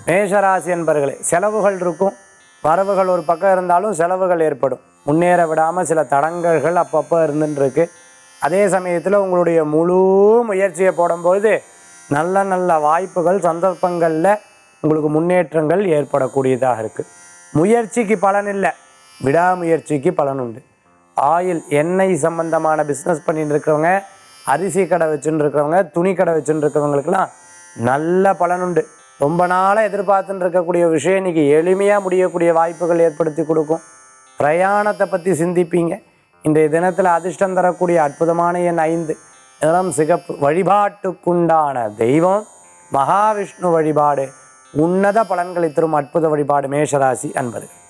மேஷராசி என்பர்களே செலவுகள் இருக்கும் வரவுகள் ஒரு பக்கம் இருந்தாலும் செலவுகள் ஏற்படும் முன்னேற விடாமல் சில தடங்கல்கள் அப்பப்போ இருந்துட்டு இருக்கு அதே சமயத்தில் உங்களுடைய முழு முயற்சியை போடும்போது நல்ல நல்ல வாய்ப்புகள் சந்தர்ப்பங்களில் உங்களுக்கு முன்னேற்றங்கள் ஏற்படக்கூடியதாக இருக்குது முயற்சிக்கு பலன் இல்லை விடாமுயற்சிக்கு பலன் உண்டு ஆயில் எண்ணெய் சம்பந்தமான பிஸ்னஸ் பண்ணிட்டு இருக்கிறவங்க அரிசி கடை வச்சுட்டு இருக்கிறவங்க துணி கடை வச்சுட்டு இருக்கிறவங்களுக்கெல்லாம் நல்ல பலன் உண்டு ரொம்ப நாளாக எதிர்பார்த்துட்டு இருக்கக்கூடிய விஷயம் இன்னைக்கு எளிமையாக முடியக்கூடிய வாய்ப்புகள் ஏற்படுத்தி கொடுக்கும் பிரயாணத்தை பற்றி சிந்திப்பீங்க இன்றைய தினத்தில் அதிர்ஷ்டம் தரக்கூடிய அற்புதமான எண் ஐந்து நிறம் சிகப்பு வழிபாட்டுக்குண்டான தெய்வம் மகாவிஷ்ணு வழிபாடு உன்னத பலன்களை தரும் அற்புத வழிபாடு மேஷராசி அன்பர்கள்